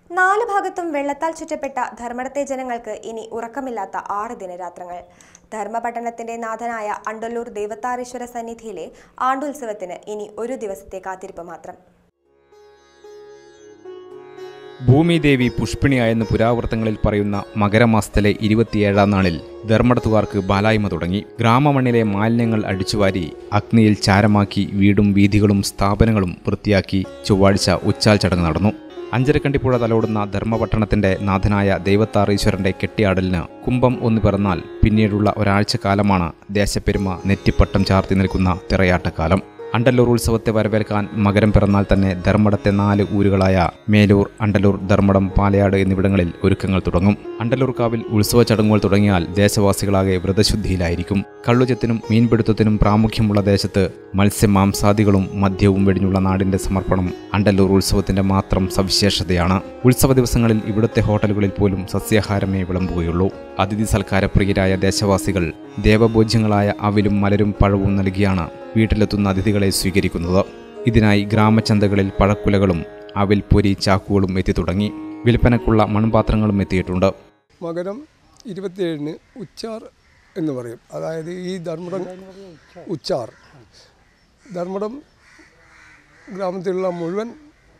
നാല് ഭാഗത്തും വെള്ളത്താൽ ചുറ്റപ്പെട്ട ധർമ്മടത്തെ ജനങ്ങൾക്ക് ഇനി ഉറക്കമില്ലാത്ത ആറ് ദിനരാത്രങ്ങൾ ധർമ്മപട്ടണത്തിന്റെ നാഥനായ അണ്ടല്ലൂർ ദേവത്താരീശ്വര സന്നിധിയിലെ ആണ്ടുത്സവത്തിന് ഇനി ഒരു ദിവസത്തെ കാത്തിരിപ്പ് മാത്രം ഭൂമിദേവി പുഷ്പിണിയായെന്ന് പുരാവൃത്തങ്ങളിൽ പറയുന്ന മകരമാസത്തിലെ ഇരുപത്തിയേഴാം നാളിൽ ധർമ്മടത്തുകാർക്ക് ബാലായ്മ തുടങ്ങി ഗ്രാമമണ്ണിലെ മാലിന്യങ്ങൾ അടിച്ചുവാരി അഗ്നിയിൽ ചാരമാക്കി വീടും വീഥികളും സ്ഥാപനങ്ങളും വൃത്തിയാക്കി ചൊവ്വാഴ്ച ഉച്ചാൽ ചടങ്ങ് നടന്നു അഞ്ചരക്കണ്ടിപ്പുഴ തലോടുന്ന ധർമ്മപട്ടണത്തിന്റെ നാഥനായ ദൈവത്താറീശ്വരന്റെ കെട്ടിയാടലിന് കുംഭം ഒന്ന് പിറന്നാൽ പിന്നീടുള്ള ഒരാഴ്ച കാലമാണ് ദേശപ്പെരുമ നെറ്റിപ്പട്ടം ചാർത്തി നിൽക്കുന്ന തിറയാട്ടക്കാലം അണ്ടല്ലൂർ ഉത്സവത്തെ വരവേൽക്കാൻ മകരം പിറന്നാൽ തന്നെ ധർമ്മടത്തെ നാല് ഊരുകളായ മേലൂർ അണ്ടല്ലൂർ ധർമ്മടം പാലയാട് എന്നിവിടങ്ങളിൽ ഒരുക്കങ്ങൾ തുടങ്ങും അണ്ടല്ലൂർ കാവിൽ ഉത്സവ ചടങ്ങുകൾ തുടങ്ങിയാൽ ദേശവാസികളാകെ വ്രതശുദ്ധിയിലായിരിക്കും കള്ളുചത്തിനും മീൻപിടുത്തത്തിനും പ്രാമുഖ്യമുള്ള ദേശത്ത് മത്സ്യമാംസാദികളും മദ്യവും വെടിഞ്ഞുള്ള നാടിന്റെ സമർപ്പണം അണ്ടല്ലൂർ ഉത്സവത്തിന്റെ മാത്രം സവിശേഷതയാണ് ഉത്സവ ദിവസങ്ങളിൽ ഇവിടുത്തെ ഹോട്ടലുകളിൽ പോലും സസ്യാഹാരമേ വിളമ്പുകയുള്ളൂ അതിഥി സൽക്കാരപ്രിയരായ ദേശവാസികൾ ദേവഭോജ്യങ്ങളായ അവിലും മലരും പഴവും നൽകിയാണ് വീട്ടിലെത്തുന്ന അതിഥികളെ സ്വീകരിക്കുന്നത് ഇതിനായി ഗ്രാമചന്തകളിൽ പഴക്കുലകളും അവിൽ പൊരി ചാക്കുകളും എത്തി തുടങ്ങി വിൽപ്പനക്കുള്ള മൺപാത്രങ്ങളും എത്തിയിട്ടുണ്ട് മകരം ഇരുപത്തിയേഴിന് ഉച്ചാർ എന്ന് പറയും അതായത് ഈ ധർമ്മടം ഉച്ചാർ ധർമ്മടം ഗ്രാമത്തിലുള്ള മുഴുവൻ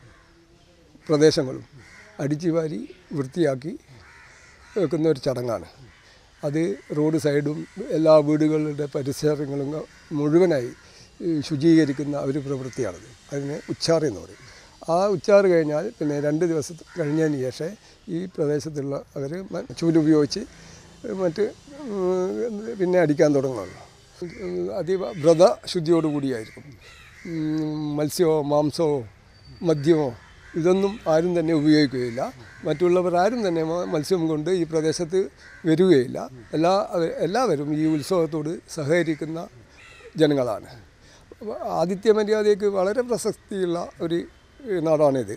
പ്രദേശങ്ങളും അടിച്ചുവാരി വൃത്തിയാക്കി വെക്കുന്ന ഒരു ചടങ്ങാണ് അത് റോഡ് സൈഡും എല്ലാ വീടുകളുടെ പരിസരങ്ങളും മുഴുവനായി ഈ ശുചീകരിക്കുന്ന ഒരു പ്രവൃത്തിയാണത് അതിന് ഉച്ചാർ എന്ന് പറയും ആ ഉച്ചാർ കഴിഞ്ഞാൽ പിന്നെ രണ്ട് ദിവസം കഴിഞ്ഞതിന് ശേഷം ഈ പ്രദേശത്തുള്ള അവർ ചൂലുപയോഗിച്ച് മറ്റ് ഉം, പിന്നെ അടിക്കാൻ തുടങ്ങുള്ളൂ അതീവ വ്രതശുദ്ധിയോടുകൂടിയായിരിക്കും ഉം, മത്സ്യമോ മാംസമോ മദ്യമോ ഇതൊന്നും ആരും തന്നെ ഉപയോഗിക്കുകയില്ല മറ്റുള്ളവർ ആരും തന്നെ മ- മത്സ്യം കൊണ്ട് ഈ പ്രദേശത്ത് വരികയില്ല എല്ലാ എല്ലാവരും ഈ ഉത്സവത്തോട് സഹകരിക്കുന്ന ജനങ്ങളാണ് അപ്പോൾ ആതിഥ്യ മര്യാദയ്ക്ക് വളരെ പ്രസക്തിയുള്ള ഒരു നാടാണിത്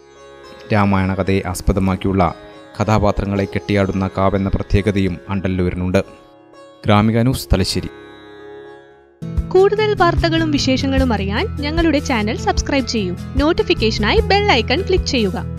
രാമായണ കഥയെ ആസ്പദമാക്കിയുള്ള കഥാപാത്രങ്ങളെ കെട്ടിയാടുന്ന കാവെന്ന പ്രത്യേകതയും അണ്ടല്ലൂരിനുണ്ട് ഗ്രാമിക ന്യൂസ് തലശ്ശേരി കൂടുതൽ വാർത്തകളും വിശേഷങ്ങളും അറിയാൻ ഞങ്ങളുടെ ചാനൽ സബ്സ്ക്രൈബ് ചെയ്യൂ നോട്ടിഫിക്കേഷനായി ബെൽ ഐക്കൺ ക്ലിക്ക് ചെയ്യുക